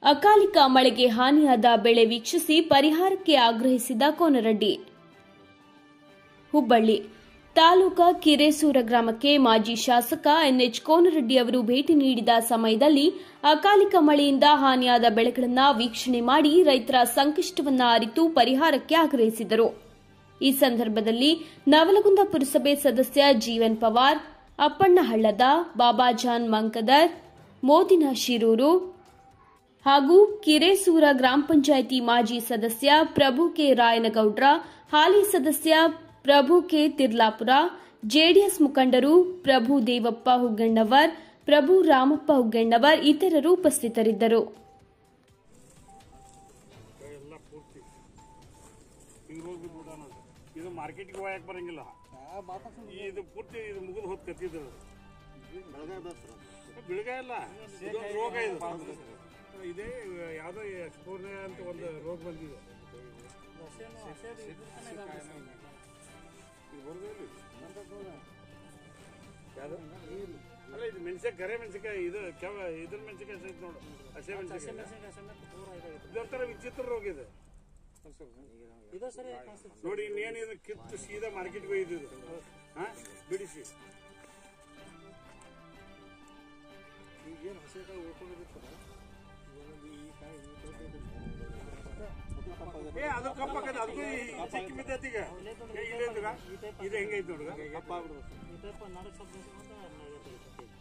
ಅಕಾಲಿಕ ಮಳೆಗೆ ಹಾನಿಯಾದ ಬೆಳೆ ವೀಕ್ಷಿಸಿ ಪರಿಹಾರಕ್ಕೆ ಆಗ್ರಹಿಸಿದ ಕೋನರೆಡ್ಡಿ ಹುಬ್ಬಳ್ಳಿ ತಾಲೂಕಾ ಕಿರೇಸೂರ ಗ್ರಾಮಕ್ಕೆ ಮಾಜಿ ಶಾಸಕ ಎನ್ಎಚ್ ಕೋನರೆಡ್ಡಿ ಅವರು ಭೇಟಿ ನೀಡಿದ ಸಮಯದಲ್ಲಿ ಅಕಾಲಿಕ ಮಳೆಯಿಂದ ಹಾನಿಯಾದ ಬೆಳೆಗಳನ್ನು ವೀಕ್ಷಣೆ ಮಾಡಿ ರೈತರ ಸಂಕಷ್ಟವನ್ನ ಅರಿತು ಪರಿಹಾರಕ್ಕೆ ಆಗ್ರಹಿಸಿದರು ಈ ಸಂದರ್ಭದಲ್ಲಿ ನವಲಗುಂದ ಪುರಸಭೆ ಸದಸ್ಯ ಜೀವನ್ ಪವಾರ್ ಅಪ್ಪಣ್ಣ ಹಳ್ಳದ ಬಾಬಾಜಾನ್ ಮಂಕದರ್ ಮೋದಿನ ಶಿರೂರು ಹಾಗೂ ಕಿರೇಸೂರ ಗ್ರಾಮ ಪಂಚಾಯಿತಿ ಮಾಜಿ ಸದಸ್ಯ ಪ್ರಭು ಕೆ ರಾಯನಗೌಡ್ರ ಹಾಲಿ ಸದಸ್ಯ ಪ್ರಭು ಕೆ ತಿರ್ಲಾಪುರ ಜೆಡಿಎಸ್ ಮುಖಂಡರು ಪ್ರಭು ದೇವಪ್ಪ ಹುಗ್ಗಣ್ಣವರ್ ಪ್ರಭು ರಾಮಪ್ಪ ಹುಗ್ಗಣ್ಣವರ್ ಇತರರು ಉಪಸ್ಥಿತರಿದ್ದರು ಎಲ್ಲ ಪೂರ್ತಿ ಹಿಂಗೆ ಹೋಗಿ ಬಿಡೋಣ ಇದು ಮಾರ್ಕೆಟ್ಗೆ ಹೋಗಕ್ಕೆ ಬರಂಗಿಲ್ಲ ಇದು ಪೂರ್ತಿ ಇದು ಮುಗಿದು ಹೋದ್ ಕತ್ತಿದ್ದು ಬೆಳಗ್ಗೆ ಇಲ್ಲ ಇದೊಂದು ರೋಗ ಇದು ಇದೇ ಯಾವುದೋ ಎಕ್ಸ್ಪೋರ್ನೆ ಅಂತ ಒಂದು ರೋಗ ಬಂದಿದೆ ಇದು ಬರೋದೇ ಇಲ್ಲ ಇದು. ಯಾವ್ದು? ಅಲ್ಲ ಇದು ಮೆಣಸಿನ ಕರೆ ಮೆಣಸಿನಕಾಯಿ ಇದು ಕೆವ ಇದ್ರ ಮೆಣಸಿನಕಾಯಿ ಸಹಿತ ನೋಡು ಹಸೆ ಮೆಣಸಿನಕಾಯಿ ಇದೊಂಥರ ವಿಚಿತ್ರ ರೋಗ ಇದೆ ನೋಡಿ ಇನ್ನೇನು ಇದು ಕಿತ್ತು ಸೀದಾ ಮಾರ್ಕೆಟ್ಗೆ ಒಯ್ದಿದ್ದು ಹಾ ಬಿಡಿಸಿ ಏ ಅದು ಕಪ್ಪಾಕದ ಅದಕ್ಕೂ ಈ ಚಿಕ್ಕ ಬಿದ್ದೈತಿ ಈಗ ಏ, ಇಲ್ಲೇ ಇದ್ದುಗ? ಇದು ಹೆಂಗೈತಿ ನೋಡುಗ ಈ ಟೈಪ್ ನಾಲ್ಕು ಶಬ್ದ